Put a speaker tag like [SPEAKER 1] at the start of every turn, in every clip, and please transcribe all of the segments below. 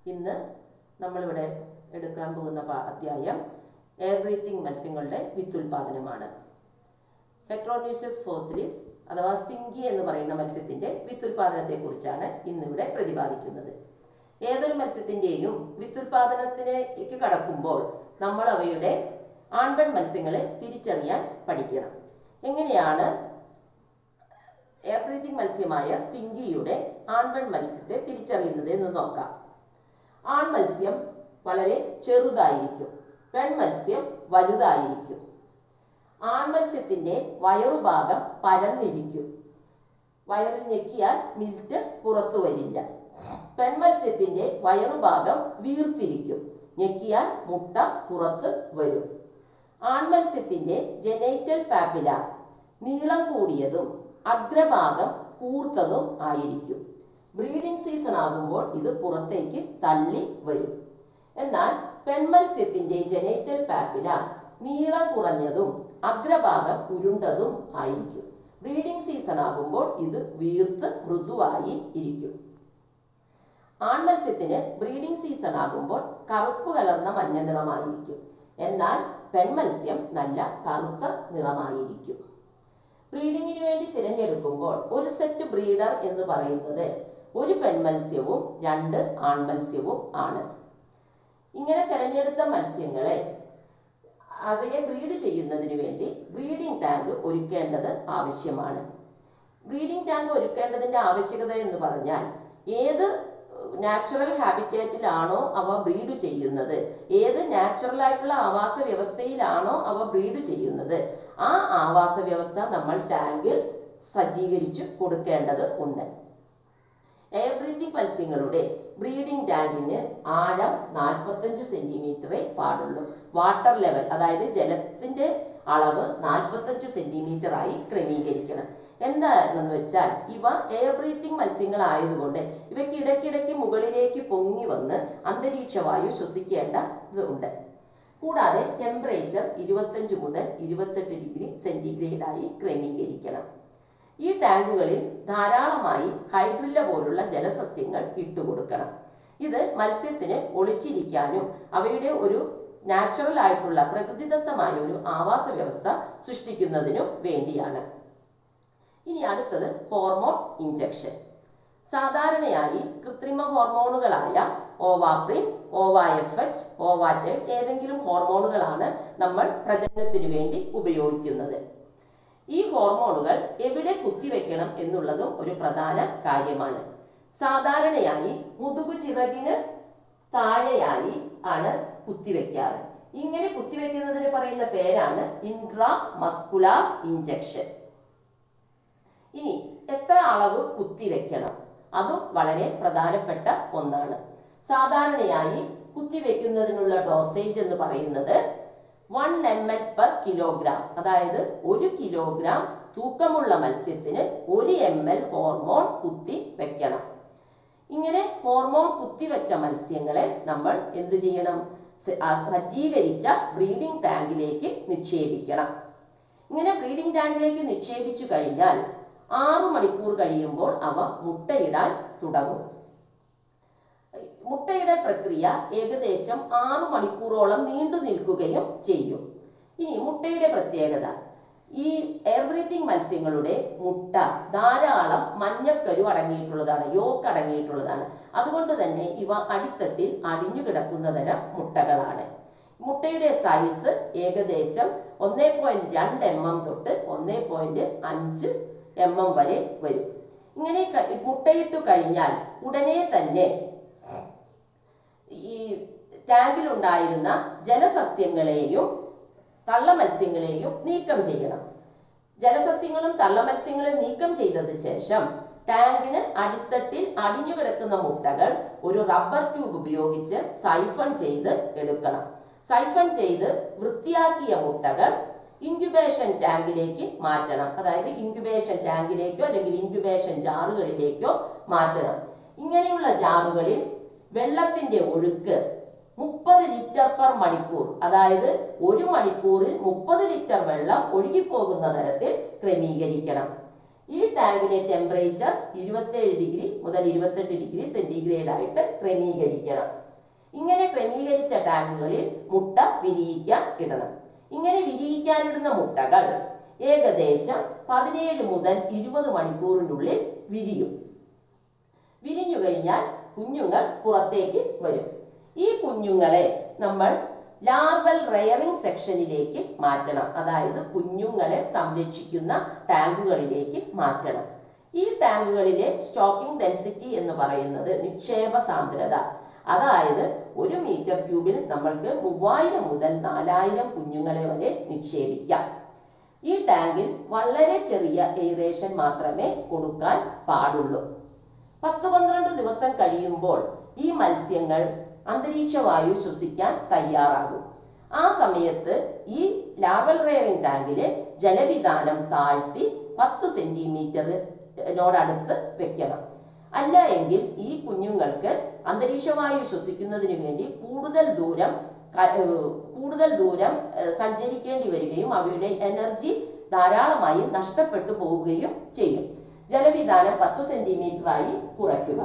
[SPEAKER 1] ഇന്ന് നമ്മളിവിടെ എടുക്കാൻ പോകുന്ന പാ- അധ്യായം എയർ ബ്രീത്തിങ് മത്സ്യങ്ങളുടെ വിത്തുൽപാദനമാണ് ഹെട്രോന്യൂഷ്യസ് ഫോസിലിസ് അഥവാ സിങ്കി എന്ന് പറയുന്ന മത്സ്യത്തിന്റെ വിത്തുൽപാദനത്തെക്കുറിച്ചാണ് ഇന്നിവിടെ പ്രതിപാദിക്കുന്നത് ഏതൊരു മത്സ്യത്തിന്റെയും വിത്തുൽപാദനത്തിലേക്ക് കടക്കുമ്പോൾ നമ്മൾ അവയുടെ ആൺപെൺ മത്സ്യങ്ങളെ തിരിച്ചറിയാൻ പഠിക്കണം എങ്ങനെയാണ് എയർ ബ്രീത്തിങ് മത്സ്യമായ സിങ്കിയുടെ ആൺപെൺ മത്സ്യത്തെ തിരിച്ചറിയുന്നത് എന്ന് നോക്കാം ആൺ മത്സ്യം വളരെ ചെറുതായിരിക്കും പെൺ മത്സ്യം വലുതായിരിക്കും ആൺ മത്സ്യത്തിന്റെ വയറുഭാഗം പരന്നിരിക്കും വയറിൽ ഞെക്കിയാൽ മിൽറ്റ് പുറത്തു വരില്ല പെൺമത്സ്യത്തിന്റെ വയറുഭാഗം വീർത്തിരിക്കും ഞെക്കിയാൽ മുട്ട പുറത്ത് വരും ആൺമത്സ്യത്തിന്റെ ജനൈറ്റൽ പാപ്പില നീളം കൂടിയതും അഗ്രഭാഗം കൂർത്തതും ആയിരിക്കും ബ്രീഡിംഗ് സീസൺ ആകുമ്പോൾ ഇത് പുറത്തേക്ക് തള്ളി വരും എന്നാൽ പെൺമത്സ്യത്തിന്റെ ജനൈറ്റൽ പാപ്പില നീളം കുറഞ്ഞതും അഗ്രഭാഗം ഉരുണ്ടതും ആയിരിക്കും ബ്രീഡിംഗ് സീസൺ ആകുമ്പോൾ ഇത് വീർത്ത് മൃദുവായി ഇരിക്കും ആൺമത്സ്യത്തിന് ബ്രീഡിംഗ് സീസൺ ആകുമ്പോൾ കറുപ്പ് കലർന്ന മഞ്ഞ നിറമായിരിക്കും എന്നാൽ പെൺമത്സ്യം നല്ല കറുത്ത നിറമായിരിക്കും ബ്രീഡിങ്ങിന് വേണ്ടി തിരഞ്ഞെടുക്കുമ്പോൾ ഒരു സെറ്റ് ബ്രീഡർ എന്ന് പറയുന്നത് ഒരു പെൺമത്സ്യവും രണ്ട് ആൺമത്സ്യവും ആണ് ഇങ്ങനെ തിരഞ്ഞെടുത്ത മത്സ്യങ്ങളെ അവയെ ബ്രീഡ് ചെയ്യുന്നതിന് വേണ്ടി ബ്രീഡിംഗ് ടാങ്ക് ഒരുക്കേണ്ടത് ആവശ്യമാണ് ബ്രീഡിംഗ് ടാങ്ക് ഒരുക്കേണ്ടതിന്റെ ആവശ്യകത എന്ന് പറഞ്ഞാൽ ഏത് നാച്ചുറൽ ഹാബിറ്റേറ്റിലാണോ അവ ബ്രീഡ് ചെയ്യുന്നത് ഏത് നാച്ചുറൽ ആയിട്ടുള്ള ആവാസ വ്യവസ്ഥയിലാണോ അവ ബ്രീഡ് ചെയ്യുന്നത് ആ ആവാസ വ്യവസ്ഥ നമ്മൾ ടാങ്കിൽ സജ്ജീകരിച്ചു കൊടുക്കേണ്ടത് ഉണ്ട് എയർ ബ്രീത്തിങ് മത്സ്യങ്ങളുടെ ബ്രീഡിംഗ് ടാങ്കിന് ആഴം നാൽപ്പത്തഞ്ച് സെന്റിമീറ്ററേ പാടുള്ളൂ വാട്ടർ ലെവൽ അതായത് ജലത്തിന്റെ അളവ് നാൽപ്പത്തഞ്ച് സെന്റിമീറ്റർ ആയി ക്രമീകരിക്കണം എന്താണെന്ന് വെച്ചാൽ ഇവ എയർ ബ്രീത്തിങ് മത്സ്യങ്ങളായതുകൊണ്ട് ഇവയ്ക്ക് ഇടയ്ക്കിടയ്ക്ക് മുകളിലേക്ക് പൊങ്ങി വന്ന് അന്തരീക്ഷ വായു ശ്വസിക്കേണ്ട ഇതുണ്ട് കൂടാതെ ടെമ്പറേച്ചർ ഇരുപത്തഞ്ച് മുതൽ ഇരുപത്തെട്ട് ഡിഗ്രി സെന്റിഗ്രേഡ് ആയി ക്രമീകരിക്കണം ഈ ടാങ്കുകളിൽ ധാരാളമായി ഹൈഡ്രില്ല പോലുള്ള ജലസസ്യങ്ങൾ ഇട്ടുകൊടുക്കണം ഇത് മത്സ്യത്തിന് ഒളിച്ചിരിക്കാനും അവയുടെ ഒരു നാച്ചുറൽ ആയിട്ടുള്ള പ്രകൃതിദത്തമായ ഒരു ആവാസ വ്യവസ്ഥ സൃഷ്ടിക്കുന്നതിനും വേണ്ടിയാണ് ഇനി അടുത്തത് ഹോർമോൺ ഇഞ്ചക്ഷൻ സാധാരണയായി കൃത്രിമ ഹോർമോണുകളായ ഓവാപ്രിൻ ഓവ എഫ് എച്ച് ഓവാറ്റൈഡ് ഏതെങ്കിലും ഹോർമോണുകളാണ് നമ്മൾ പ്രജനനത്തിന് വേണ്ടി ഉപയോഗിക്കുന്നത് ഈ ഹോർമോണുകൾ എവിടെ കുത്തിവെക്കണം എന്നുള്ളതും ഒരു പ്രധാന കാര്യമാണ് സാധാരണയായി മുതുകു ചിറകിന് താഴെയായി ആണ് കുത്തിവെക്കാറ് ഇങ്ങനെ കുത്തിവെക്കുന്നതിന് പറയുന്ന പേരാണ് ഇൻട്രാ മസ്കുലാർ ഇഞ്ചക്ഷൻ ഇനി എത്ര അളവ് കുത്തിവെക്കണം അതും വളരെ പ്രധാനപ്പെട്ട ഒന്നാണ് സാധാരണയായി കുത്തിവെക്കുന്നതിനുള്ള ഡോസേജ് എന്ന് പറയുന്നത് one M L per kilogram അതായത് ഒരു കിലോഗ്രാം തൂക്കമുള്ള മത്സ്യത്തിന് ഒരു എം എൽ ഹോർമോൺ കുത്തി വെക്കണം ഇങ്ങനെ ഹോർമോൺ കുത്തിവെച്ച മത്സ്യങ്ങളെ നമ്മൾ എന്ത് ചെയ്യണം സ- ആ സജ്ജീകരിച്ച ബ്രീഡിംഗ് ടാങ്കിലേക്ക് നിക്ഷേപിക്കണം ഇങ്ങനെ ബ്രീഡിംഗ് ടാങ്കിലേക്ക് നിക്ഷേപിച്ചു കഴിഞ്ഞാൽ ആറു മണിക്കൂർ കഴിയുമ്പോൾ അവ മുട്ടയിടാൻ തുടങ്ങും മുട്ടയുടെ പ്രക്രിയ ഏകദേശം ആറു മണിക്കൂറോളം നീണ്ടു നിൽക്കുകയും ചെയ്യും ഇനി മുട്ടയുടെ പ്രത്യേകത ഈ എയർ ബ്രീത്തിങ് മത്സ്യങ്ങളുടെ മുട്ട ധാരാളം മഞ്ഞക്കരു അടങ്ങിയിട്ടുള്ളതാണ് യോക്ക് അടങ്ങിയിട്ടുള്ളതാണ് അതുകൊണ്ട് തന്നെ ഇവ അടിത്തട്ടിൽ അടിഞ്ഞു കിടക്കുന്ന തരം മുട്ടകളാണ് മുട്ടയുടെ സൈസ് ഏകദേശം ഒന്നേ പോയിന്റ് രണ്ട് എം എം തൊട്ട് ഒന്നേ പോയിന്റ് അഞ്ച് എം എം വരെ വരും ഇങ്ങനെ ക- മുട്ടയിട്ടു കഴിഞ്ഞാൽ ഉടനെ തന്നെ ഈ ടാങ്കിലുണ്ടായിരുന്ന ജലസസ്യങ്ങളെയും തള്ളമത്സ്യങ്ങളെയും നീക്കം ചെയ്യണം ജലസസ്യങ്ങളും തള്ളമത്സ്യങ്ങളും നീക്കം ചെയ്തത് ശേഷം ടാങ്കിന് അടിത്തട്ടിൽ അടിഞ്ഞു കിടക്കുന്ന മുട്ടകൾ ഒരു റബ്ബർ ട്യൂബ് ഉപയോഗിച്ച് സൈഫൺ ചെയ്ത് എടുക്കണം സൈഫൺ ചെയ്ത് വൃത്തിയാക്കിയ മുട്ടകൾ ഇൻക്യുബേഷൻ ടാങ്കിലേക്ക് മാറ്റണം അതായത് ഇൻക്യുബേഷൻ ടാങ്കിലേക്കോ അല്ലെങ്കിൽ ഇൻക്യുബേഷൻ ജാറുകളിലേക്കോ മാറ്റണം ഇങ്ങനെയുള്ള ജാറുകളിൽ വെള്ളത്തിന്റെ ഒഴുക്ക് മുപ്പത് ലിറ്റർ പെർ മണിക്കൂർ അതായത് ഒരു മണിക്കൂറിൽ മുപ്പത് ലിറ്റർ വെള്ളം ഒഴുകിപ്പോകുന്ന തരത്തിൽ ക്രമീകരിക്കണം ഈ ടാങ്കിലെ ടെമ്പറേച്ചർ ഇരുപത്തേഴ് ഡിഗ്രി മുതൽ ഇരുപത്തെട്ട് ഡിഗ്രി സെന്റിഗ്രേഡ് ആയിട്ട് ക്രമീകരിക്കണം ഇങ്ങനെ ക്രമീകരിച്ച ടാങ്കുകളിൽ മുട്ട വിരിയിക്കാൻ ഇടണം ഇങ്ങനെ വിരിയിക്കാനിടുന്ന മുട്ടകൾ ഏകദേശം പതിനേഴ് മുതൽ ഇരുപത് മണിക്കൂറിനുള്ളിൽ വിരിയും വിരിഞ്ഞു കഴിഞ്ഞാൽ കുഞ്ഞുങ്ങൾ പുറത്തേക്ക് വരും ഈ കുഞ്ഞുങ്ങളെ നമ്മൾ ലാർവൽ റെയറിംഗ് സെക്ഷനിലേക്ക് മാറ്റണം അതായത് കുഞ്ഞുങ്ങളെ സംരക്ഷിക്കുന്ന ടാങ്കുകളിലേക്ക് മാറ്റണം ഈ ടാങ്കുകളിലെ സ്റ്റോക്കിംഗ് ഡെൻസിറ്റി എന്ന് പറയുന്നത് നിക്ഷേപ സാന്ദ്രത അതായത് ഒരു മീറ്റർ ക്യൂബിൽ നമ്മൾക്ക് മൂവായിരം മുതൽ നാലായിരം കുഞ്ഞുങ്ങളെ വരെ നിക്ഷേപിക്കാം ഈ ടാങ്കിൽ വളരെ ചെറിയ എയറേഷൻ മാത്രമേ കൊടുക്കാൻ പാടുള്ളൂ പത്ത് പന്ത്രണ്ട് ദിവസം കഴിയുമ്പോൾ ഈ മത്സ്യങ്ങൾ അന്തരീക്ഷ വായു ശ്വസിക്കാൻ തയ്യാറാകും ആ സമയത്ത് ഈ ലാവൽ റെയറിംഗ് ടാങ്കിലെ ജലവിധാനം താഴ്ത്തി പത്ത് സെന്റിമീറ്ററിനോടടുത്ത് വെക്കണം അല്ല എങ്കിൽ ഈ കുഞ്ഞുങ്ങൾക്ക് അന്തരീക്ഷവായു ശ്വസിക്കുന്നതിന് വേണ്ടി കൂടുതൽ ദൂരം ക- ഏഹ് കൂടുതൽ ദൂരം ഏഹ് സഞ്ചരിക്കേണ്ടി വരികയും അവയുടെ എനർജി ധാരാളമായി നഷ്ടപ്പെട്ടു പോവുകയും ചെയ്യും ജലവിധാനം പത്ത് സെന്റിമീറ്ററായി കുറയ്ക്കുക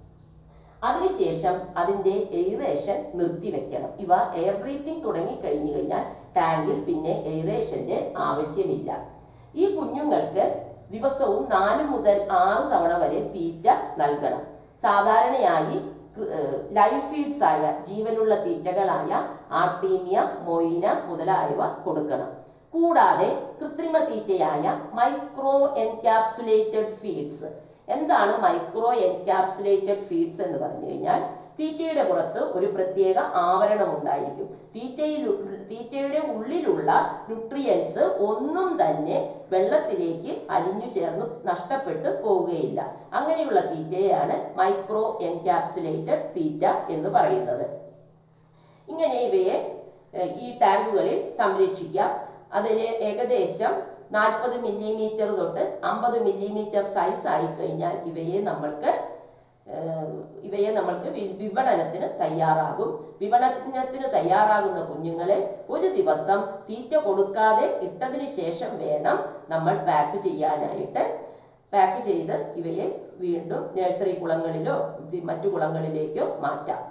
[SPEAKER 1] അതിനുശേഷം അതിൻ്റെ എയറേഷൻ നിർത്തിവെക്കണം ഇവ എയർ ബ്രീത്തിങ് തുടങ്ങി കഴിഞ്ഞു കഴിഞ്ഞാൽ ടാങ്കിൽ പിന്നെ എയറേഷന്റെ ആവശ്യമില്ല ഈ കുഞ്ഞുങ്ങൾക്ക് ദിവസവും നാല് മുതൽ ആറ് തവണ വരെ തീറ്റ നൽകണം സാധാരണയായി ലൈഫ് ഫീഡ്സ് ആയ ജീവനുള്ള തീറ്റകളായ ആർട്ടീമിയ മൊയിന മുതലായവ കൊടുക്കണം കൂടാതെ കൃത്രിമ തീറ്റയായ മൈക്രോ എൻകാപ്സുലേറ്റഡ് ഫീഡ്സ് എന്താണ് മൈക്രോ എൻകാപ്സുലേറ്റഡ് ഫീഡ്സ് എന്ന് പറഞ്ഞു കഴിഞ്ഞാൽ തീറ്റയുടെ പുറത്ത് ഒരു പ്രത്യേക ആവരണം ഉണ്ടായിരിക്കും തീറ്റയിൽ തീറ്റയുടെ ഉള്ളിലുള്ള ന്യൂട്രിയൻസ് ഒന്നും തന്നെ വെള്ളത്തിലേക്ക് അലിഞ്ഞു ചേർന്ന് നഷ്ടപ്പെട്ട് പോവുകയില്ല അങ്ങനെയുള്ള തീറ്റയാണ് മൈക്രോ എൻകാപ്സുലേറ്റഡ് തീറ്റ എന്ന് പറയുന്നത് ഇങ്ങനെ ഇവയെ ഏഹ്, ഈ ടാങ്കുകളിൽ സംരക്ഷിക്കാം അതിന് ഏകദേശം നാൽപ്പത് മില്ലിമീറ്റർ തൊട്ട് അമ്പത് മില്ലിമീറ്റർ സൈസ് ആയി കഴിഞ്ഞാൽ ഇവയെ നമ്മൾക്ക് ഏഹ്, ഇവയെ നമ്മൾക്ക് വി- വിപണനത്തിന് തയ്യാറാകും വിപണനത്തിന് തയ്യാറാകുന്ന കുഞ്ഞുങ്ങളെ ഒരു ദിവസം തീറ്റ കൊടുക്കാതെ ഇട്ടതിന് ശേഷം വേണം നമ്മൾ പാക്ക് ചെയ്യാനായിട്ട് പാക്ക് ചെയ്ത് ഇവയെ വീണ്ടും നഴ്സറി കുളങ്ങളിലോ ഇത് മറ്റു കുളങ്ങളിലേക്കോ മാറ്റാം